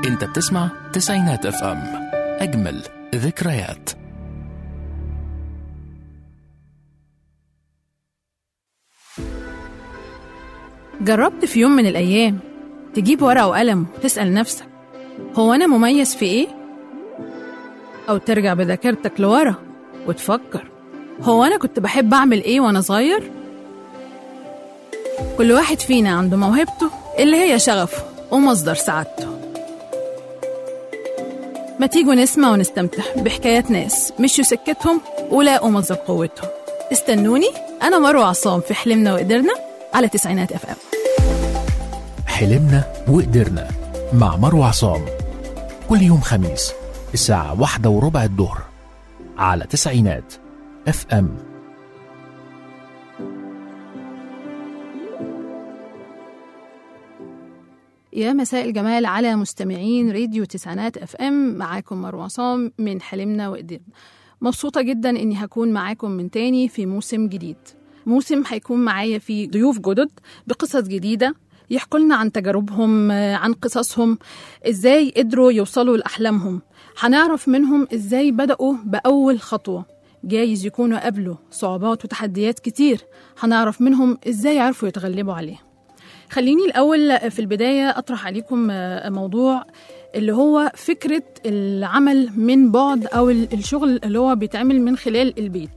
انت بتسمع تسعينات اف ام اجمل ذكريات جربت في يوم من الأيام تجيب ورقة وقلم وتسأل نفسك هو أنا مميز في إيه؟ أو ترجع بذاكرتك لورا وتفكر هو أنا كنت بحب أعمل إيه وأنا صغير؟ كل واحد فينا عنده موهبته اللي هي شغفه ومصدر سعادته ما تيجوا نسمع ونستمتع بحكايات ناس مشوا سكتهم ولاقوا مصدر قوتهم استنوني أنا مروة عصام في حلمنا وقدرنا على تسعينات اف ام حلمنا وقدرنا مع مروة عصام كل يوم خميس الساعة واحدة وربع الظهر على تسعينات اف ام يا مساء الجمال على مستمعين راديو تسعينات اف ام معاكم مروة عصام من حلمنا وقدرنا مبسوطة جدا اني هكون معاكم من تاني في موسم جديد موسم هيكون معايا فيه ضيوف جدد بقصص جديدة يحكوا لنا عن تجاربهم آه، عن قصصهم ازاي قدروا يوصلوا لأحلامهم هنعرف منهم ازاي بدأوا بأول خطوة جايز يكونوا قابلوا صعوبات وتحديات كتير هنعرف منهم ازاي عرفوا يتغلبوا عليها خليني الأول في البداية أطرح عليكم آه، موضوع اللي هو فكرة العمل من بعد أو الشغل اللي هو بيتعمل من خلال البيت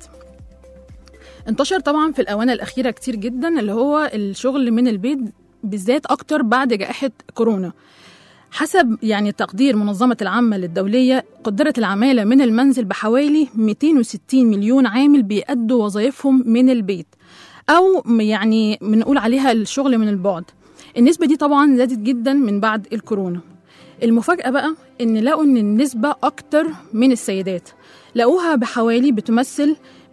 انتشر طبعا في الآونة الأخيرة كتير جدا اللي هو الشغل من البيت بالذات أكتر بعد جائحة كورونا حسب يعني تقدير منظمة العامة للدولية قدرت العمالة من المنزل بحوالي 260 مليون عامل بيأدوا وظائفهم من البيت أو يعني بنقول عليها الشغل من البعد النسبة دي طبعا زادت جدا من بعد الكورونا المفاجأة بقى إن لقوا إن النسبة أكتر من السيدات لقوها بحوالي بتمثل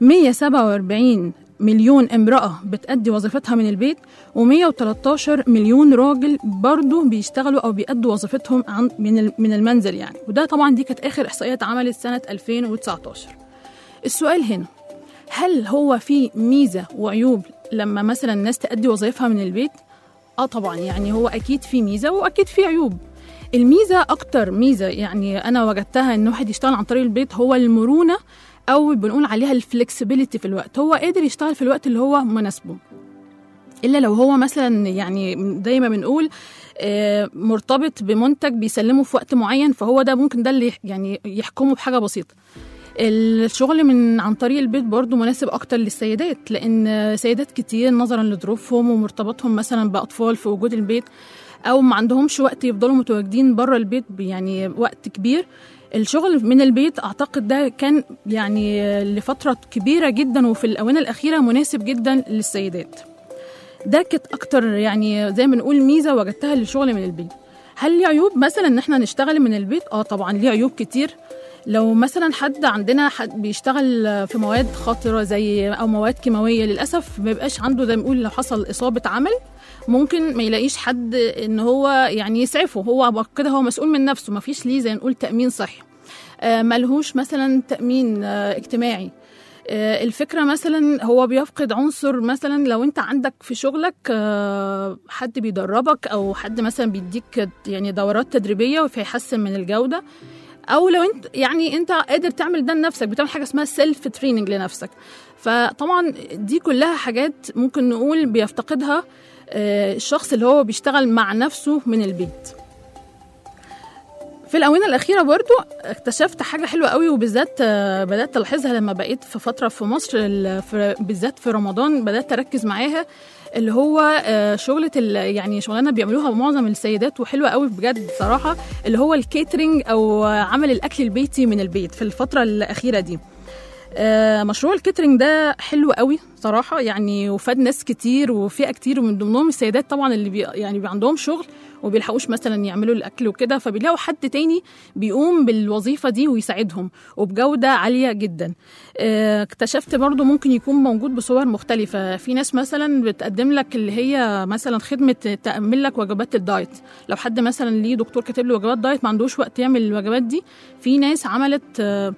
147 مليون امرأة بتأدي وظيفتها من البيت و113 مليون راجل برضو بيشتغلوا أو بيأدوا وظيفتهم عن من ال- من المنزل يعني وده طبعا دي كانت آخر إحصائيات اتعملت سنة 2019 السؤال هنا هل هو في ميزة وعيوب لما مثلا الناس تأدي وظائفها من البيت؟ اه طبعا يعني هو اكيد في ميزه واكيد في عيوب الميزه اكتر ميزه يعني انا وجدتها ان واحد يشتغل عن طريق البيت هو المرونه او بنقول عليها الفلكسبيليتي في الوقت هو قادر يشتغل في الوقت اللي هو مناسبه الا لو هو مثلا يعني دايما بنقول آه، مرتبط بمنتج بيسلمه في وقت معين فهو ده ممكن ده اللي يح- يعني يحكمه بحاجه بسيطه الشغل من عن طريق البيت برضو مناسب اكتر للسيدات لان سيدات كتير نظرا لظروفهم ومرتبطهم مثلا باطفال في وجود البيت او ما عندهمش وقت يفضلوا متواجدين بره البيت يعني وقت كبير الشغل من البيت اعتقد ده كان يعني لفتره كبيره جدا وفي الاونه الاخيره مناسب جدا للسيدات ده كانت اكتر يعني زي ما نقول ميزه وجدتها للشغل من البيت هل ليه عيوب مثلا ان احنا نشتغل من البيت اه طبعا ليه عيوب كتير لو مثلا حد عندنا حد بيشتغل في مواد خطره زي او مواد كيماويه للاسف ما بيبقاش عنده زي ما نقول لو حصل اصابه عمل ممكن ما يلاقيش حد ان هو يعني يسعفه هو كده هو مسؤول من نفسه ما فيش ليه زي ما نقول تامين صحي آه، ملهوش مثلا تامين آه، اجتماعي آه، الفكره مثلا هو بيفقد عنصر مثلا لو انت عندك في شغلك آه، حد بيدربك او حد مثلا بيديك يعني دورات تدريبيه فيحسن من الجوده او لو انت يعني انت قادر تعمل ده لنفسك بتعمل حاجه اسمها سيلف تريننج لنفسك فطبعا دي كلها حاجات ممكن نقول بيفتقدها آه، الشخص اللي هو بيشتغل مع نفسه من البيت في الآونة الأخيرة برضو اكتشفت حاجة حلوة قوي وبالذات آه، بدأت ألاحظها لما بقيت في فترة في مصر ال- في- بالذات في رمضان بدأت أركز معاها اللي هو آه، شغلة ال- يعني شغلانة بيعملوها معظم السيدات وحلوة قوي بجد صراحة اللي هو الكيترينج أو آه، عمل الأكل البيتي من البيت في الفترة الأخيرة دي آه، مشروع الكيترينج ده حلو قوي صراحة يعني وفاد ناس كتير وفئة كتير ومن ضمنهم السيدات طبعا اللي بي يعني بي عندهم شغل وبيلحقوش مثلا يعملوا الأكل وكده فبيلاقوا حد تاني بيقوم بالوظيفة دي ويساعدهم وبجودة عالية جدا آه، اكتشفت برضو ممكن يكون موجود بصور مختلفة في ناس مثلا بتقدم لك اللي هي مثلا خدمة تأمن لك وجبات الدايت لو حد مثلا ليه دكتور كاتب له وجبات دايت ما عندوش وقت يعمل الوجبات دي في ناس عملت آه،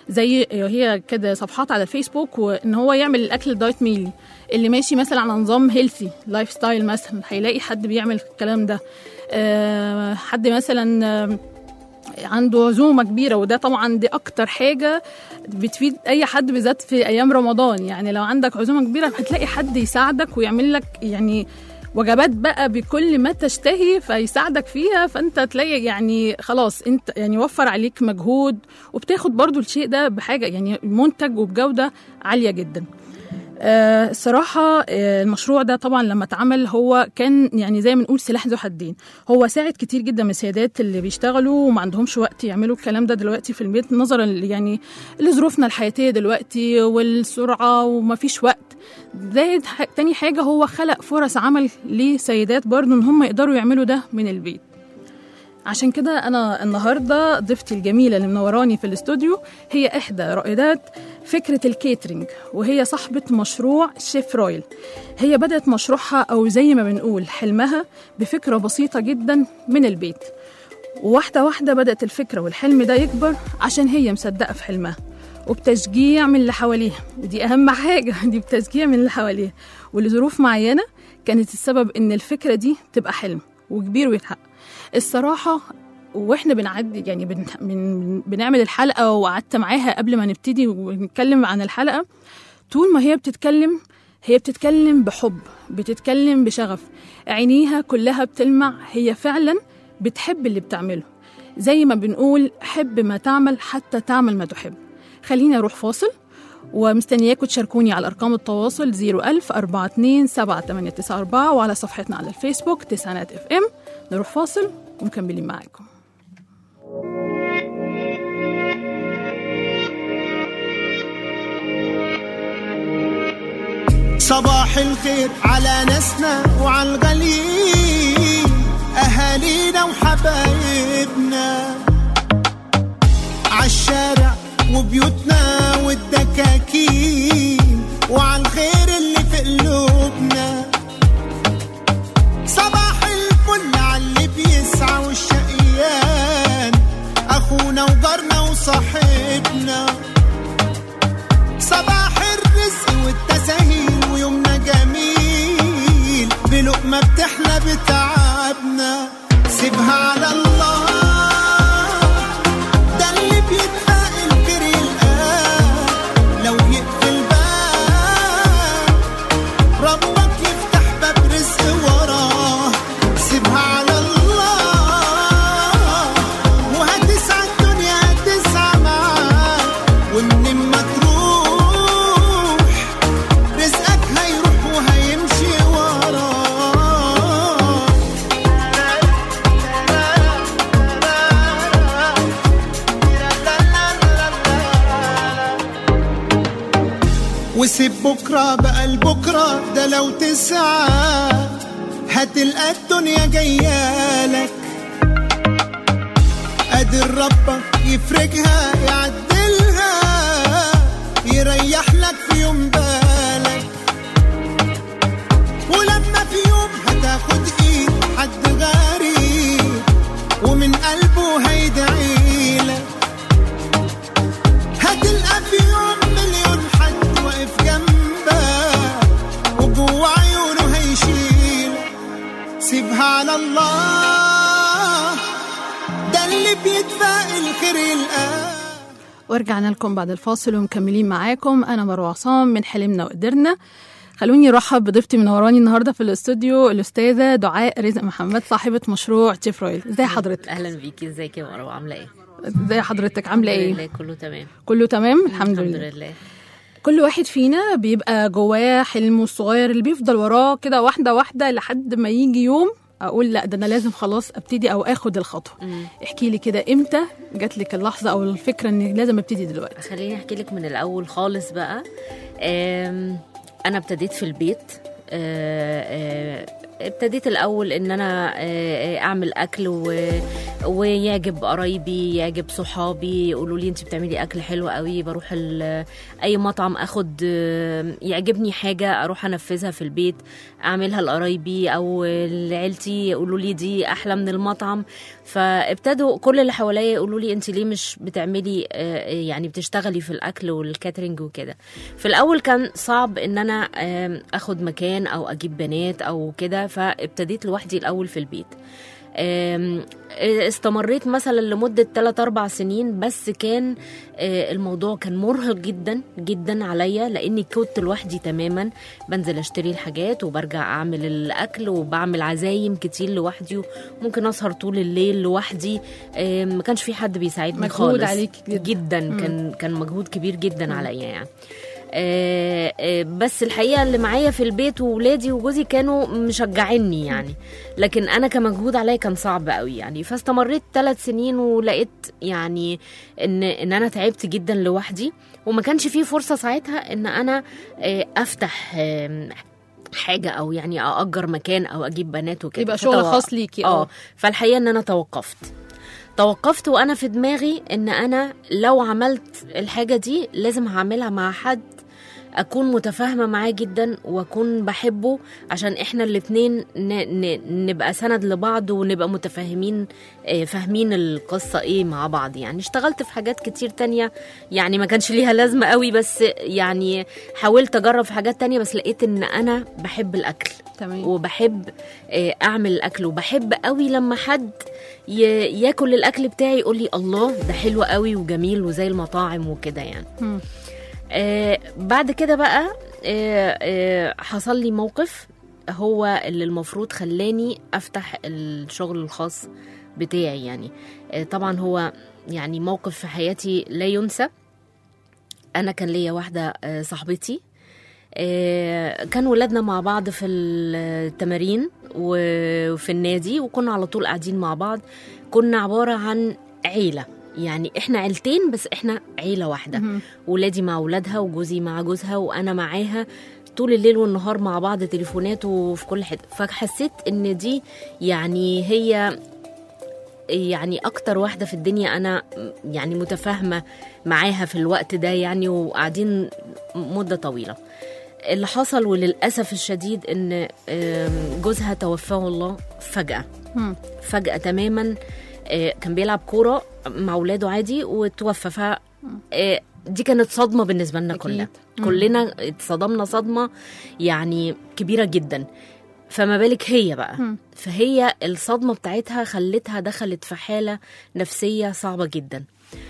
زي هي كده صفحات على الفيسبوك وان هو يعمل الاكل الدايت ميلي اللي ماشي مثلا على نظام هيلثي لايف ستايل مثلا هيلاقي حد بيعمل الكلام ده آه، حد مثلا آه، عنده عزومه كبيره وده طبعا دي اكتر حاجه بتفيد اي حد بالذات في ايام رمضان يعني لو عندك عزومه كبيره هتلاقي حد يساعدك ويعمل لك يعني وجبات بقى بكل ما تشتهي فيساعدك فيها فانت تلاقي يعني خلاص انت يعني وفر عليك مجهود وبتاخد برضو الشيء ده بحاجه يعني منتج وبجوده عاليه جدا آه، الصراحة آه، المشروع ده طبعا لما اتعمل هو كان يعني زي ما نقول سلاح ذو حدين هو ساعد كتير جدا من السيدات اللي بيشتغلوا وما عندهمش وقت يعملوا الكلام ده دلوقتي في البيت نظرا ل- يعني لظروفنا الحياتية دلوقتي والسرعة وما فيش وقت زائد ح- تاني حاجة هو خلق فرص عمل لسيدات برضو ان هم يقدروا يعملوا ده من البيت عشان كده انا النهارده ضيفتي الجميله اللي منوراني في الاستوديو هي احدى رائدات فكره الكيترينج وهي صاحبه مشروع شيف رويل هي بدات مشروعها او زي ما بنقول حلمها بفكره بسيطه جدا من البيت وواحده واحده بدات الفكره والحلم ده يكبر عشان هي مصدقه في حلمها وبتشجيع من اللي حواليها ودي اهم حاجه دي بتشجيع من اللي حواليها ولظروف معينه كانت السبب ان الفكره دي تبقى حلم وكبير ويتحقق الصراحه واحنا بنعدي يعني بن بن بنعمل الحلقه وقعدت معاها قبل ما نبتدي ونتكلم عن الحلقه طول ما هي بتتكلم هي بتتكلم بحب بتتكلم بشغف عينيها كلها بتلمع هي فعلا بتحب اللي بتعمله زي ما بنقول حب ما تعمل حتى تعمل ما تحب خليني اروح فاصل ومستنياكم تشاركوني على ارقام التواصل 01000 42 7894 وعلى صفحتنا على الفيسبوك تسعينات اف ام نروح فاصل ومكملين معاكم صباح الخير على ناسنا وعلى الغاليين أهالينا وحبايبنا عالشارع وبيوتنا والدكاكين وعلى الخير اللي في قلوبنا صباح الفل على اللي بيسعى والشقيان أخونا وجارنا وصاحبنا صباح الرزق والتساهيل ويومنا جميل بلقمة بتحلى بتعبنا سيبها على الله ده اللي بيدفع الخير يلقاه لو يقفل باب ربك يفتح باب رزق وراه سيبها على الله وهتسعى الدنيا هتسعى معاك ومن ما تروح رزقك هيروح وهيمشي وراه وسيب بكرة بقى لبكرة ده لو تسعى هتلقى الدنيا جايالك قادر ربك يفرجها يعدلها يريح لك في يوم بالك ولما في يوم هتاخد ايد حد غريب ومن قلبه هيدعيلك هتلقى في يوم مليون حد واقف جنبك وجوه عيونه هيشيلك سيبها على الله ده اللي بيدفع الخير يلقاه ورجعنا لكم بعد الفاصل ومكملين معاكم انا مروه عصام من حلمنا وقدرنا خلوني ارحب بضيفتي منوراني النهارده في الاستوديو الاستاذه دعاء رزق محمد صاحبه مشروع تشيف رويل ازي حضرتك اهلا بيكي ازيك يا مروه عامله ايه ازي حضرتك عامله الحمد ايه لله كله تمام كله تمام الحمد الحمد لله لله كل واحد فينا بيبقى جواه حلمه الصغير اللي بيفضل وراه كده واحده واحده لحد ما يجي يوم اقول لا ده انا لازم خلاص ابتدي او اخد الخطوه احكي لي كده امتى جات لك اللحظه او الفكره ان لازم ابتدي دلوقتي خليني احكي لك من الاول خالص بقى آم، انا ابتديت في البيت آه، آه، ابتديت الاول ان انا آه، آه، اعمل اكل و- ويعجب قرايبي يعجب صحابي يقولوا لي انت بتعملي اكل حلو قوي بروح ال- اي مطعم اخد آه، يعجبني حاجه اروح انفذها في البيت اعملها لقرايبي او لعيلتي يقولوا لي دي احلى من المطعم فابتدوا كل اللي حواليا يقولوا لي انت ليه مش بتعملي آه، يعني بتشتغلي في الاكل والكاترينج وكده في الاول كان صعب ان انا آم، اخد مكان او اجيب بنات او كده فابتديت لوحدي الاول في البيت آم، استمريت مثلا لمدة 3 أربع سنين بس كان آه، الموضوع كان مرهق جدا جدا عليا لأني كنت لوحدي تماما بنزل أشتري الحاجات وبرجع أعمل الأكل وبعمل عزايم كتير لوحدي وممكن أسهر طول الليل لوحدي آه، ما كانش في حد بيساعدني مجهود خالص عليك جدا. جدا كان كان مجهود كبير جدا عليا يعني آه، آه، بس الحقيقه اللي معايا في البيت وولادي وجوزي كانوا مشجعيني يعني لكن انا كمجهود عليا كان صعب قوي يعني فاستمريت ثلاث سنين ولقيت يعني ان ان انا تعبت جدا لوحدي وما كانش في فرصه ساعتها ان انا آه، افتح آم، حاجه او يعني ااجر مكان او اجيب بنات وكده يبقى شغل فتو- خاص ليكي اه فالحقيقه ان انا توقفت توقفت وانا في دماغي ان انا لو عملت الحاجه دي لازم هعملها مع حد اكون متفاهمه معاه جدا واكون بحبه عشان احنا الاتنين ن- ن- نبقى سند لبعض ونبقى متفاهمين آه، فاهمين القصه ايه مع بعض يعني اشتغلت في حاجات كتير تانية يعني ما كانش ليها لازمه قوي بس يعني حاولت اجرب في حاجات تانية بس لقيت ان انا بحب الاكل تمام وبحب آه، اعمل الاكل وبحب قوي لما حد ي- ياكل الاكل بتاعي يقول لي الله ده حلو قوي وجميل وزي المطاعم وكده يعني مم. آه بعد كده بقى آه آه حصل لي موقف هو اللي المفروض خلاني افتح الشغل الخاص بتاعي يعني آه طبعا هو يعني موقف في حياتي لا ينسى انا كان ليا واحده آه صاحبتي آه، كان ولادنا مع بعض في التمارين وفي النادي وكنا على طول قاعدين مع بعض كنا عبارة عن عيلة يعني احنا عيلتين بس احنا عيلة واحدة مهم. ولادي مع ولادها وجوزي مع جوزها وانا معاها طول الليل والنهار مع بعض تليفونات وفي كل حته فحسيت ان دي يعني هي يعني اكتر واحده في الدنيا انا يعني متفاهمه معاها في الوقت ده يعني وقاعدين مده طويله اللي حصل وللاسف الشديد ان آم، جوزها توفاه الله فجاه مم. فجاه تماما آه، كان بيلعب كوره مع اولاده عادي وتوفى ف آه، دي كانت صدمه بالنسبه لنا أكيد. كلنا مم. كلنا اتصدمنا صدمه يعني كبيره جدا فما بالك هي بقى مم. فهي الصدمه بتاعتها خلتها دخلت في حاله نفسيه صعبه جدا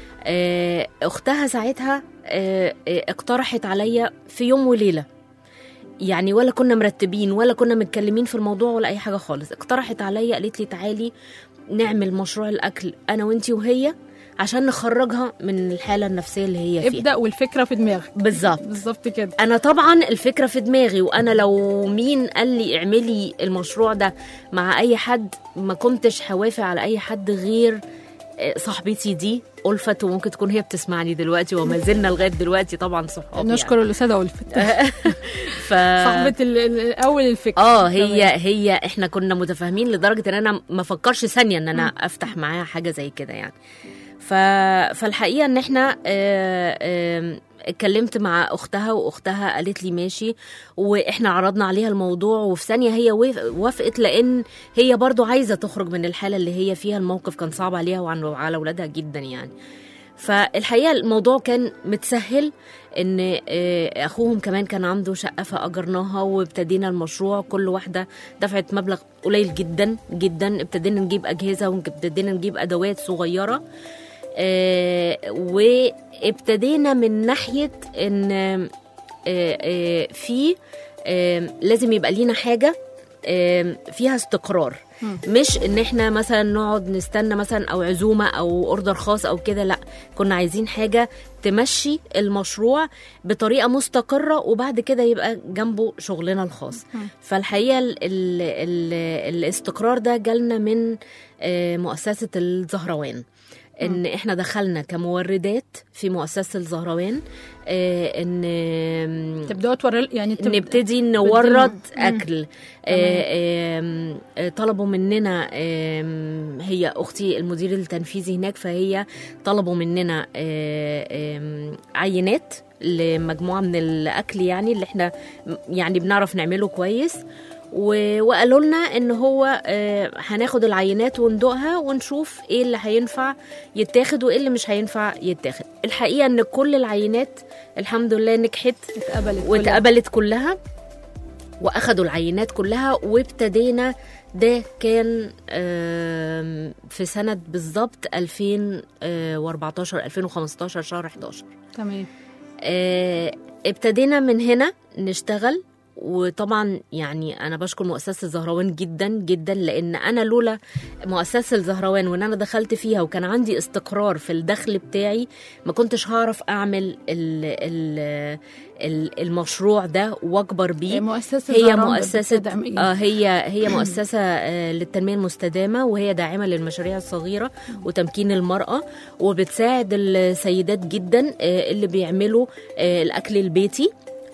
آه، اختها ساعتها آه، آه، اقترحت عليا في يوم وليله يعني ولا كنا مرتبين ولا كنا متكلمين في الموضوع ولا اي حاجه خالص اقترحت عليا قالت لي تعالي نعمل مشروع الاكل انا وانتي وهي عشان نخرجها من الحاله النفسيه اللي هي فيها ابدا والفكره في دماغك بالظبط بالظبط كده انا طبعا الفكره في دماغي وانا لو مين قال لي اعملي المشروع ده مع اي حد ما كنتش هوافق على اي حد غير آه، صاحبتي دي ألفت وممكن تكون هي بتسمعني دلوقتي وما زلنا لغايه دلوقتي طبعا صحاب نشكر الاستاذه ألفت يعني. ف... صاحبه ال- ال- اول الفكره اه هي تمام. هي احنا كنا متفاهمين لدرجه ان انا ما فكرش ثانيه ان انا افتح معاها حاجه زي كده يعني ف... فالحقيقه ان احنا آه، آم، اتكلمت مع اختها واختها قالت لي ماشي واحنا عرضنا عليها الموضوع وفي ثانيه هي وف- وافقت لان هي برضو عايزه تخرج من الحاله اللي هي فيها الموقف كان صعب عليها وعن وعلى اولادها جدا يعني فالحقيقه الموضوع كان متسهل ان آه، اخوهم كمان كان عنده شقه فاجرناها وابتدينا المشروع كل واحده دفعت مبلغ قليل جدا جدا ابتدينا نجيب اجهزه وابتدينا نجيب ادوات صغيره آه، وابتدينا من ناحيه ان آه، آه، في آه، لازم يبقى لينا حاجه آه، فيها استقرار مش ان احنا مثلا نقعد نستنى مثلا او عزومه او اوردر خاص او كده لا كنا عايزين حاجه تمشي المشروع بطريقه مستقره وبعد كده يبقى جنبه شغلنا الخاص فالحقيقه ال ال ال الاستقرار ده جالنا من آه، مؤسسه الزهروان ان احنا دخلنا كموردات في مؤسسه الزهروان آه، ان تبداوا توري يعني تب- نبتدي نورد مم. اكل آه، آم، آه، طلبوا مننا آم، هي اختي المدير التنفيذي هناك فهي طلبوا مننا آه، آم، عينات لمجموعه من الاكل يعني اللي احنا يعني بنعرف نعمله كويس و- وقالوا لنا ان هو آه، هناخد العينات وندوقها ونشوف ايه اللي هينفع يتاخد وايه اللي مش هينفع يتاخد الحقيقه ان كل العينات الحمد لله نجحت اتقبلت كلها. واتقبلت كلها واخدوا العينات كلها وابتدينا ده كان آم، في سنة بالظبط 2014 2015 شهر 11 تمام آه، ابتدينا من هنا نشتغل وطبعا يعني انا بشكر مؤسسه الزهروان جدا جدا لان انا لولا مؤسسه الزهروان وان انا دخلت فيها وكان عندي استقرار في الدخل بتاعي ما كنتش هعرف اعمل ال ال ال المشروع ده واكبر بيه مؤسسة هي زهران مؤسسة بتدعم إيه؟ آه هي هي مؤسسة آه للتنمية المستدامة وهي داعمة للمشاريع الصغيرة وتمكين المرأة وبتساعد السيدات جدا آه اللي بيعملوا آه الأكل البيتي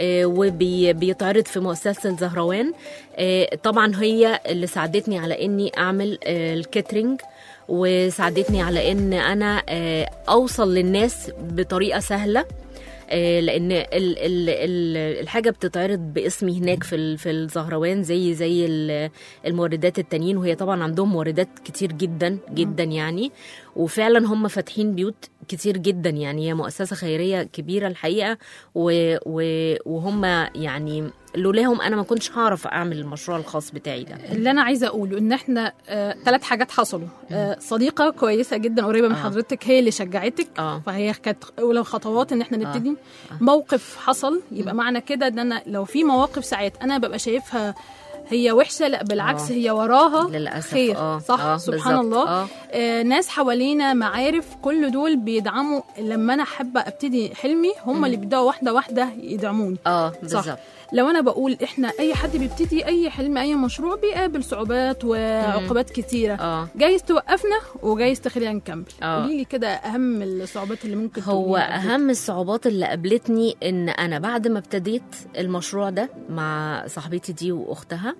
وبيتعرض في مؤسسة الزهروان آه، طبعا هي اللي ساعدتني على اني اعمل آه، الكاترينج وساعدتني على ان انا آه، اوصل للناس بطريقه سهله آه، لان ال ال ال الحاجه بتتعرض باسمي هناك في ال- في الزهروان زي زي ال- الموردات التانيين وهي طبعا عندهم موردات كتير جدا جدا يعني وفعلا هم فاتحين بيوت كتير جدا يعني هي مؤسسه خيريه كبيره الحقيقه و و وهم يعني لولاهم انا ما كنتش هعرف اعمل المشروع الخاص بتاعي ده اللي انا عايزه اقوله ان احنا ثلاث حاجات حصلوا آه صديقه كويسه جدا قريبه من آه. حضرتك هي اللي شجعتك اه فهي كانت اولى خطوات ان احنا نبتدي موقف حصل يبقى معنى كده ان انا لو في مواقف ساعات انا ببقى شايفها هي وحشه لا بالعكس آه. هي وراها للاسف خير اه صح آه سبحان بالظبط. الله اه آه ناس حوالينا معارف كل دول بيدعموا لما انا حابه ابتدي حلمي هم اللي بيبداوا واحده واحده يدعموني اه صح بالظبط لو انا بقول احنا اي حد بيبتدي اي حلم اي مشروع بيقابل صعوبات وعقوبات كتيره اه جايز توقفنا وجايز تخلينا نكمل آه. قولي لي كده اهم الصعوبات اللي ممكن هو تقوليها قبل اهم الصعوبات اللي قابلتني ان انا بعد ما ابتديت المشروع ده مع صاحبتي دي واختها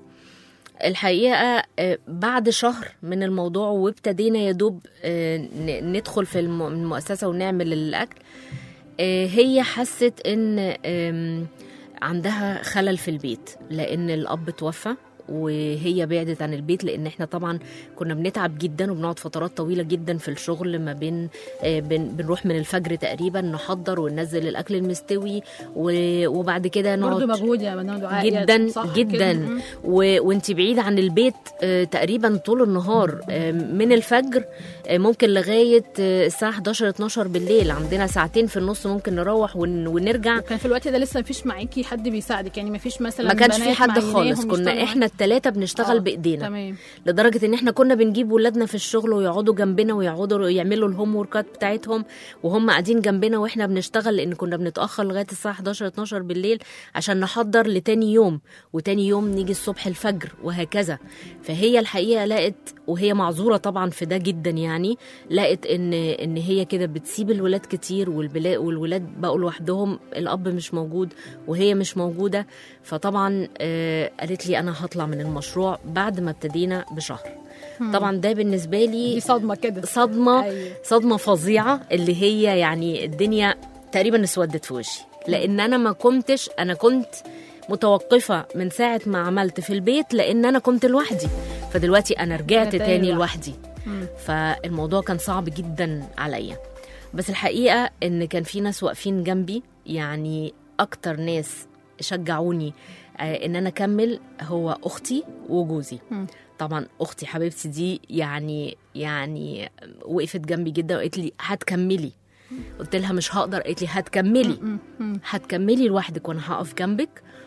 الحقيقه آه، بعد شهر من الموضوع وابتدينا يا دوب آه، ن- ندخل في الم- المؤسسه ونعمل الاكل آه، هي حست ان آم، عندها خلل في البيت لان الاب توفى وهي بعدت عن البيت لان احنا طبعا كنا بنتعب جدا وبنقعد فترات طويله جدا في الشغل ما بين آه، بن بنروح من الفجر تقريبا نحضر وننزل الاكل المستوي و- وبعد كده برضه نقعد مجهود يا مدام دعاء جدا صح كده؟ جدا مم. و... وانت بعيد عن البيت آه، تقريبا طول النهار آه، من الفجر آه، ممكن لغايه آه، الساعه 11 12 بالليل عندنا ساعتين في النص ممكن نروح ون... ونرجع وكان في الوقت ده لسه مفيش معاكي حد بيساعدك يعني مفيش مثلا ما كانش في بنات حد معيناهم خالص يشتغلوا كنا معاكي؟ احنا الثلاثه بنشتغل آه، بايدينا تمام لدرجه ان احنا كنا بنجيب ولادنا في الشغل ويقعدوا جنبنا ويقعدوا يعملوا الهوم وركات بتاعتهم وهم قاعدين جنبنا واحنا بنشتغل لان كنا بنتاخر لغايه الساعه 11 12 بالليل عشان نحضر لتاني يوم وتاني يوم نيجي الصبح الفجر وهكذا فهي الحقيقه لقت وهي معذوره طبعا في ده جدا يعني لقت ان ان هي كده بتسيب الولاد كتير والبلا والولاد بقوا لوحدهم الاب مش موجود وهي مش موجوده فطبعا آه قالت لي انا هطلع من المشروع بعد ما ابتدينا بشهر طبعا ده بالنسبه لي دي صدمه كده صدمه أيوة. صدمه فظيعه اللي هي يعني الدنيا تقريبا اسودت في وشي لان انا ما كنتش انا كنت متوقفه من ساعه ما عملت في البيت لان انا كنت لوحدي فدلوقتي انا رجعت تاني تاني لوحدي. لوحدي مم. فالموضوع كان صعب جدا عليا بس الحقيقه ان كان في ناس واقفين جنبي يعني اكتر ناس شجعوني آه، ان انا اكمل هو اختي وجوزي مم. طبعا اختي حبيبتي دي يعني يعني وقفت جنبي جدا وقالت لي هتكملي قلت لها مش هقدر قالت لي هتكملي مم. مم. هتكملي لوحدك وانا هقف جنبك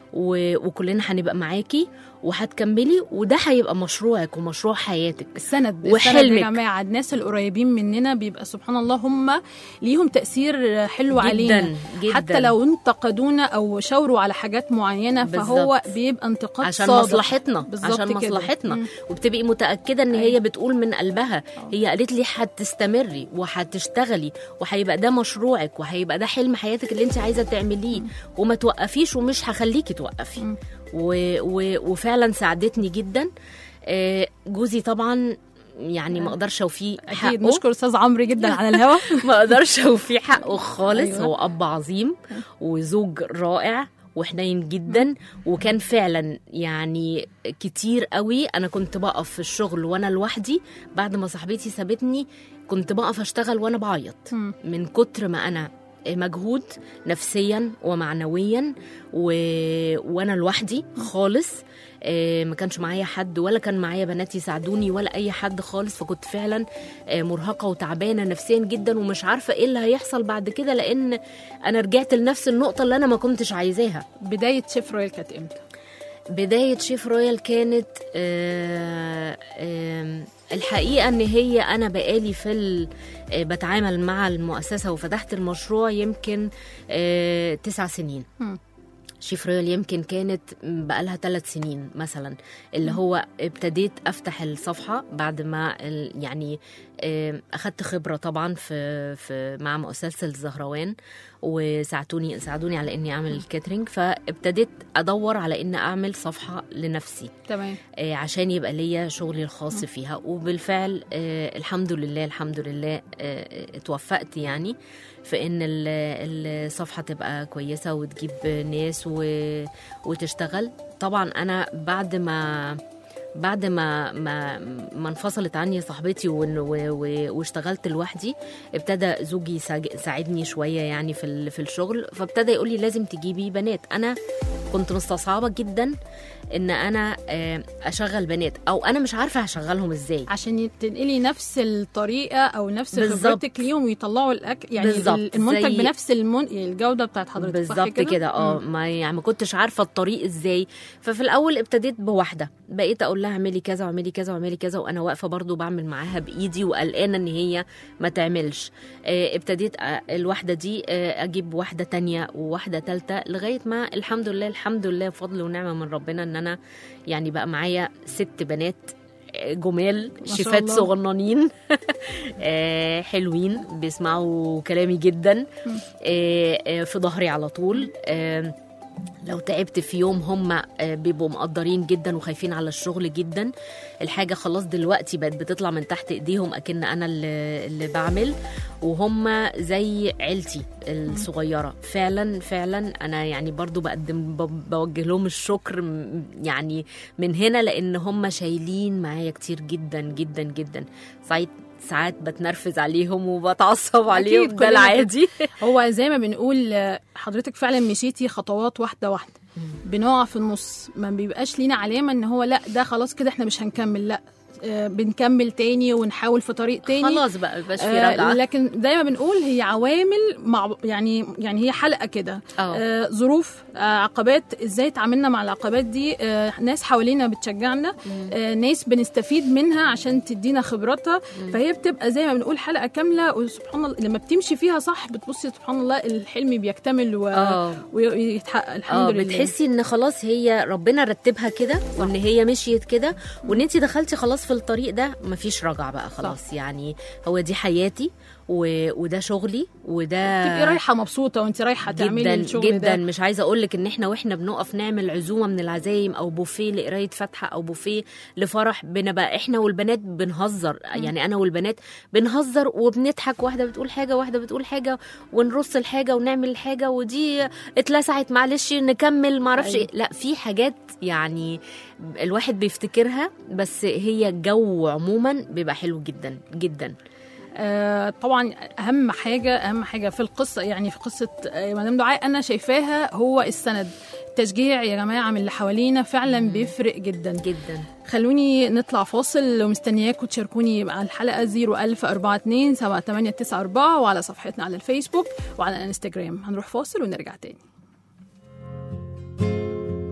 و... وكلنا هنبقى معاكي وهتكملي وده هيبقى مشروعك ومشروع حياتك السند السند وحلمك. يا جماعه الناس القريبين مننا بيبقى سبحان الله هم ليهم تاثير حلو جداً، علينا جداً. حتى لو انتقدونا او شاوروا على حاجات معينه فهو بالظبط. بيبقى انتقاد عشان صادق. مصلحتنا بالظبط عشان كده. مصلحتنا مم. وبتبقي متاكده ان أيوة. هي بتقول من قلبها هي قالت لي هتستمري وهتشتغلي وهيبقى ده مشروعك وهيبقى ده حلم حياتك اللي انت عايزه تعمليه وما توقفيش ومش هخليكي توقفي مم. و... و... وفعلا ساعدتني جدا آه، جوزي طبعا يعني ما اقدرش اوفيه اكيد حقه نشكر استاذ عمرو جدا على الهوا ما اقدرش اوفيه حقه خالص أيوة. أيوة. هو اب عظيم وزوج رائع وحنين جدا وكان فعلا يعني كتير قوي انا كنت بقف في الشغل وانا لوحدي بعد ما صاحبتي سابتني كنت بقف اشتغل وانا بعيط مم. من كتر ما انا مجهود نفسيا ومعنويا و... وانا لوحدي خالص آه، ما كانش معايا حد ولا كان معايا بنات يساعدوني ولا اي حد خالص فكنت فعلا آه، مرهقه وتعبانه نفسيا جدا ومش عارفه ايه اللي هيحصل بعد كده لان انا رجعت لنفس النقطه اللي انا ما كنتش عايزاها بدايه شيف رويال كانت امتى بداية شيف رويال كانت آه، آم، الحقيقة ان هي انا بقالي في ال- آه، بتعامل مع المؤسسة وفتحت المشروع يمكن آه، تسع سنين مم. شيف رويال يمكن كانت بقالها ثلاث سنين مثلا اللي هو ابتديت افتح الصفحه بعد ما ال- يعني آم، اخدت خبره طبعا في في مع مؤسسه الزهروان وساعدوني ساعدوني على اني اعمل الكاترينج فابتديت ادور على ان اعمل صفحه لنفسي تمام آه، عشان يبقى ليا شغلي الخاص فيها وبالفعل آه، الحمد لله الحمد لله آه، اتوفقت يعني في ان ال- الصفحه تبقى كويسه وتجيب ناس و- وتشتغل طبعا انا بعد ما بعد ما ما ما انفصلت عني صاحبتي ون- و- و- واشتغلت لوحدي ابتدى زوجي ساج- ساعدني شويه يعني في ال- في الشغل فابتدى يقول لي لازم تجيبي بنات انا كنت مستصعبه جدا ان انا آه، اشغل بنات او انا مش عارفه هشغلهم ازاي عشان تنقلي نفس الطريقه او نفس بالظبط. خبرتك ليهم ويطلعوا الاكل يعني بالظبط. المنتج زي- بنفس المن... الجوده بتاعت حضرتك صح بالظبط كده اه مم. ما يعني ما كنتش عارفه الطريق ازاي ففي الاول ابتديت بواحده بقيت اقول لها اعملي كذا واعملي كذا واعملي كذا وانا واقفه برضو بعمل معاها بايدي وقلقانه ان هي ما تعملش آه، ابتديت آه، الواحده دي آه، اجيب واحده تانية وواحده تالتة لغايه ما الحمد لله الحمد لله فضل ونعمه من ربنا ان انا يعني بقى معايا ست بنات آه، جمال ما شاء شيفات الله. صغننين آه، حلوين بيسمعوا كلامي جدا آه، آه، في ظهري على طول آه، لو تعبت في يوم هم آه، بيبقوا مقدرين جدا وخايفين على الشغل جدا الحاجة خلاص دلوقتي بقت بتطلع من تحت ايديهم اكن انا اللي, اللي بعمل وهم زي عيلتي الصغيرة فعلا فعلا انا يعني برضو بقدم ب- بوجه لهم الشكر م- يعني من هنا لان هم شايلين معايا كتير جدا جدا جدا ساعات ساعات بتنرفز عليهم وبتعصب عليهم ده كلنا العادي هو زي ما بنقول آه، حضرتك فعلا مشيتي خطوات واحده واحده بنقع في النص ما بيبقاش لينا علامه ان هو لا ده خلاص كده احنا مش هنكمل لا آه، بنكمل تاني ونحاول في طريق تاني خلاص بقى مبقاش في آه، رجعة لكن زي ما بنقول هي عوامل مع يعني يعني هي حلقه كده اه. آه، ظروف آه، عقبات ازاي تعاملنا مع العقبات دي آه، ناس حوالينا بتشجعنا آه، ناس بنستفيد منها عشان تدينا خبراتها فهي بتبقى زي ما بنقول حلقه كامله وسبحان الله لما بتمشي فيها صح بتبصي سبحان الله الحلم بيكتمل و... اه ويتحقق الحمد اه لله بتحسي ان خلاص هي ربنا رتبها كده وان هي مشيت كده وان انت دخلتي خلاص في الطريق ده مفيش رجعه بقى خلاص يعني هو دي حياتي و... وده شغلي وده تبقي رايحه مبسوطه وانت رايحه تعملي جدا الشغل جدا ده مش عايزه اقول لك ان احنا واحنا بنقف نعمل عزومه من العزايم او بوفيه لقرايه فاتحه او بوفيه لفرح بنبقى احنا والبنات بنهزر يعني انا والبنات بنهزر وبنضحك واحده بتقول حاجه واحده بتقول حاجه ونرص الحاجه ونعمل الحاجه ودي اتلسعت معلش نكمل معرفش أيوة. ايه لا في حاجات يعني الواحد بيفتكرها بس هي الجو عموما بيبقى حلو جدا جدا آه، طبعا اهم حاجه اهم حاجه في القصه يعني في قصه آه، مدام دعاء انا شايفاها هو السند التشجيع يا جماعه من اللي حوالينا فعلا بيفرق جدا جدا خلوني نطلع فاصل ومستنياكم تشاركوني على الحلقه 01042 7894 وعلى صفحتنا على الفيسبوك وعلى الانستجرام هنروح فاصل ونرجع تاني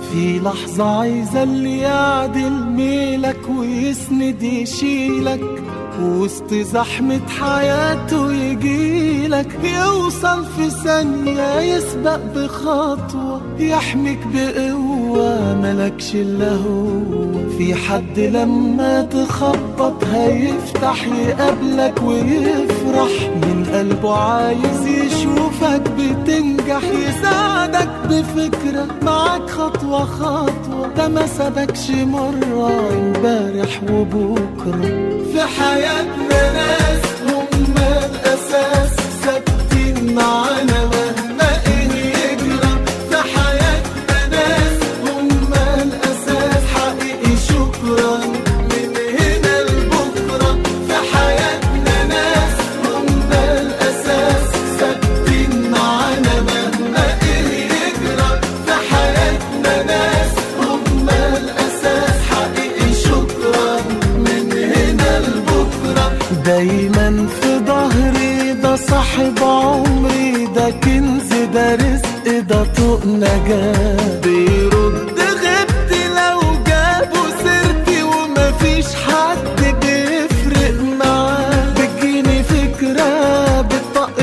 في لحظة عايزة اللي يعدل ميلك ويسند يشيلك وسط زحمة حياته يجيلك يوصل في ثانية يسبق بخطوة يحميك بقوة ملكش إلا هو في حد لما تخبط هيفتح يقابلك ويفرح من قلبه عايز يشوفك بتنجح يساعدك بفكرة معاك خطوة خطوة ده ما سابكش مرة امبارح وبكرة في حياتنا ناس هم الأساس ثابتين معانا مهما إيه يجرى في حياتنا ناس هم الأساس حقيقي شكرا من هنا لبكرة في حياتنا ناس هم الأساس ثابتين معانا مهما إيه يجرى في حياتنا ناس هم الأساس حقيقي شكرا من هنا لبكرة دايما في ظهري ده صاحب عمري ده كنز ده رزق ده طوق نجاة بيرد غبتي لو جابوا سيرتي ومفيش حد بيفرق معاه بتجيني فكرة بتطق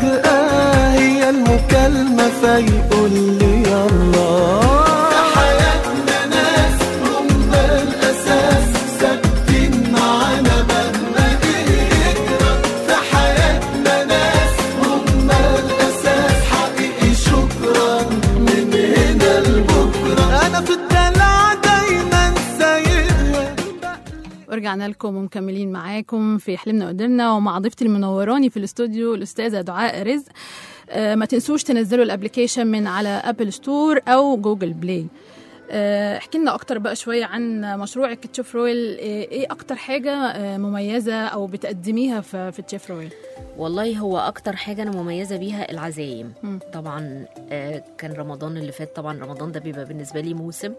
فجأة هي المكالمة فيقول لي يلا حياتنا ناس هم الأساس ثابتين معانا مهما يجرى في حياتنا ناس هم الأساس حقيقي شكرا من هنا لبكرة أنا في الدلع دايما سايقها ورجعنا لكم ومكملين معاكم في حلمنا قدرنا ومع ضيفتي المنوراني في الاستوديو الاستاذه دعاء رزق آه، ما تنسوش تنزلوا الابلكيشن من على ابل ستور او جوجل بلاي آه، احكي لنا اكتر بقى شويه عن مشروعك تشيف رويل آه، ايه اكتر حاجه آه، مميزه او بتقدميها في في تشيف رويل والله هو اكتر حاجه انا مميزه بيها العزايم مم. طبعا آه، كان رمضان اللي فات طبعا رمضان ده بيبقى بالنسبه لي موسم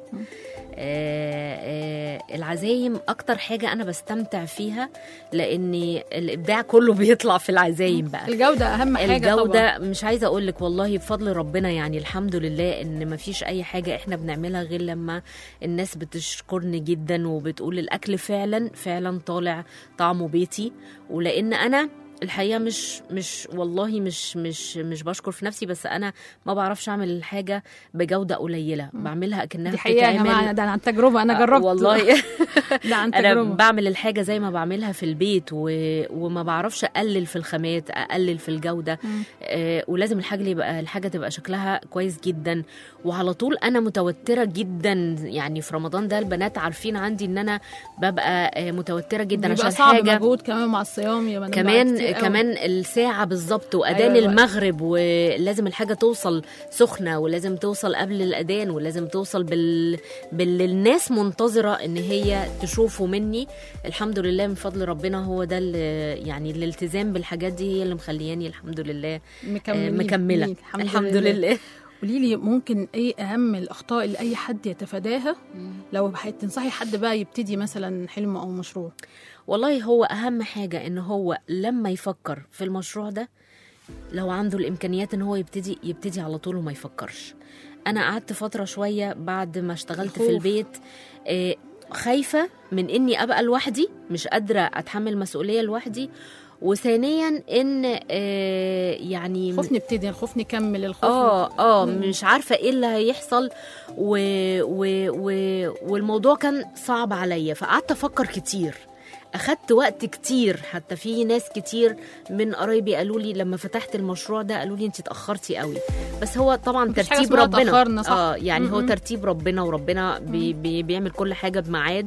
آه، آه، العزايم اكتر حاجه انا بستمتع فيها لان الابداع كله بيطلع في العزايم بقى الجوده اهم حاجه الجودة طبعا مش عايزة أقول لك والله بفضل ربنا يعني الحمد لله إن مفيش أي حاجة إحنا بنعملها غير لما الناس بتشكرني جدا وبتقول الأكل فعلا فعلا طالع طعمه بيتي ولأن أنا الحقيقه مش مش والله مش مش مش بشكر في نفسي بس انا ما بعرفش اعمل الحاجه بجوده قليله بعملها اكنها دي حقيقه يا بتتعمل- جماعه ده عن تجربه انا آه، جربت والله ده عن انا تجربه بعمل الحاجه زي ما بعملها في البيت و... وما بعرفش اقلل في الخامات اقلل في الجوده مم. آه ولازم الحاجه اللي يبقى الحاجه تبقى شكلها كويس جدا وعلى طول انا متوتره جدا يعني في رمضان ده البنات عارفين عندي ان انا ببقى آه، متوتره جدا بيبقى عشان صعب حاجه مجهود كمان مع الصيام يا بنات كمان كتير قوي. كمان الساعة بالظبط وأذان أيوة، أيوة الوقت. المغرب ولازم الحاجة توصل سخنة ولازم توصل قبل الأذان ولازم توصل بال... باللي الناس منتظرة إن هي تشوفه مني الحمد لله من فضل ربنا هو ده اللي يعني الالتزام بالحاجات دي هي اللي مخلياني الحمد لله آه، مكملين مكملة الحمد, الحمد لله قولي لي ممكن ايه اهم الاخطاء اللي اي حد يتفاداها لو تنصحي حد بقى يبتدي مثلا حلم او مشروع والله هو أهم حاجة إن هو لما يفكر في المشروع ده لو عنده الإمكانيات إن هو يبتدي يبتدي على طول وما يفكرش أنا قعدت فترة شوية بعد ما اشتغلت في الخوف. البيت آه، خايفة من إني أبقى لوحدي مش قادرة أتحمل مسؤولية لوحدي وثانيا إن آه، يعني الخوف نبتدي الخوف نكمل الخوف اه اه مم. مش عارفه ايه اللي هيحصل و... و... و... والموضوع كان صعب عليا فقعدت افكر كتير اخدت وقت كتير حتى في ناس كتير من قرايبي قالوا لي لما فتحت المشروع ده قالوا لي انت اتاخرتي قوي بس هو طبعا مفيش حاجة ترتيب اسمها ربنا اتأخرنا، صح. اه يعني هو م-م. ترتيب ربنا وربنا بي... بي... بيعمل كل حاجه بميعاد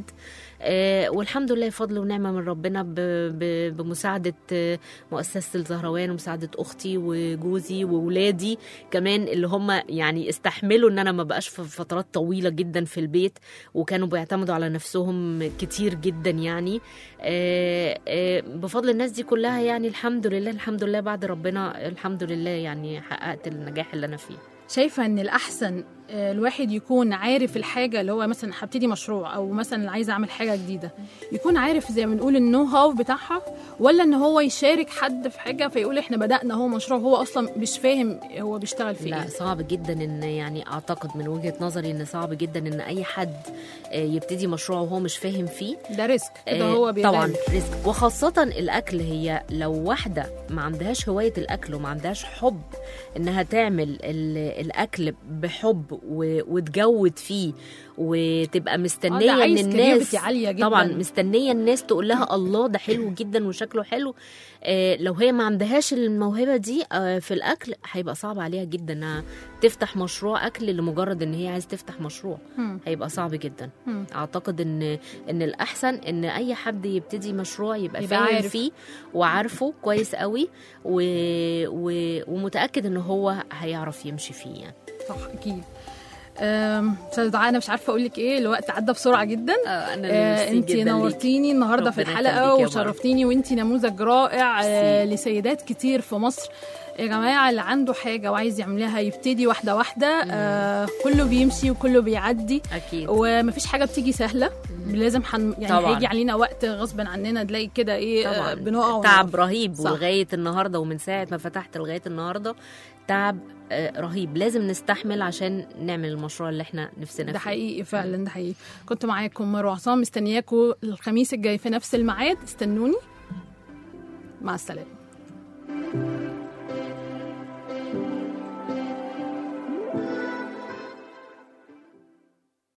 آه والحمد لله فضل ونعمه من ربنا ب... ب... بمساعده آه، مؤسسه الزهروان ومساعده اختي وجوزي وولادي كمان اللي هم يعني استحملوا ان انا ما بقاش في فترات طويله جدا في البيت وكانوا بيعتمدوا على نفسهم كتير جدا يعني آه، آه، بفضل الناس دي كلها يعني الحمد لله الحمد لله بعد ربنا الحمد لله يعني حققت النجاح اللي انا فيه شايفه ان الاحسن آه، الواحد يكون عارف الحاجه اللي هو مثلا هبتدي مشروع او مثلا عايز اعمل حاجه جديده يكون عارف زي ما بنقول النو هاو بتاعها ولا ان هو يشارك حد في حاجه فيقول احنا بدانا هو مشروع هو اصلا مش فاهم هو بيشتغل في لا ايه صعب جدا ان يعني اعتقد من وجهه نظري ان صعب جدا ان اي حد آه، يبتدي مشروع وهو مش فاهم فيه ده ريسك كده آه، هو طبعا بيغامر. ريسك وخاصة الأكل هي لو واحدة ما عندهاش هواية الأكل وما عندهاش حب إنها تعمل ال- الأكل بحب و- وتجود فيه وتبقى مستنية آه، ده عايز إن الناس creativity عالية جداً. طبعا مستنية الناس تقول لها الله ده حلو جدا وشكله حلو آه، لو هي ما عندهاش الموهبة دي آه، في الأكل هيبقى صعب عليها جدا إنها تفتح مشروع أكل لمجرد إن هي عايز تفتح مشروع مم. هيبقى صعب جدا مم. اعتقد ان ان الاحسن ان اي حد يبتدي مشروع يبقى, يبقى فاهم عارف. فيه وعارفه كويس قوي و... و... ومتاكد ان هو هيعرف يمشي فيه يعني صح اكيد أم، استاذ دعاء انا مش عارفه اقول لك ايه الوقت عدى بسرعه جدا انا آه انت نورتيني النهارده في ربنا الحلقه يخليك يا وشرفتيني وانت نموذج رائع آه ميرسي. لسيدات كتير في مصر يا جماعه اللي عنده حاجه وعايز يعملها يبتدي واحده واحده آه كله بيمشي وكله بيعدي اكيد ومفيش حاجه بتيجي سهله لازم حن يعني طبعاً. هيجي علينا وقت غصب عننا تلاقي كده ايه آه طبعا بنقع تعب ونقف. رهيب صح. ولغايه النهارده ومن ساعه ما فتحت لغايه النهارده تعب آه، رهيب لازم نستحمل عشان نعمل المشروع اللي احنا نفسنا ده فيه حقيقي فعلا ده حقيقي كنت معاكم مروه عصام مستنياكم الخميس الجاي في نفس الميعاد استنوني مع السلامه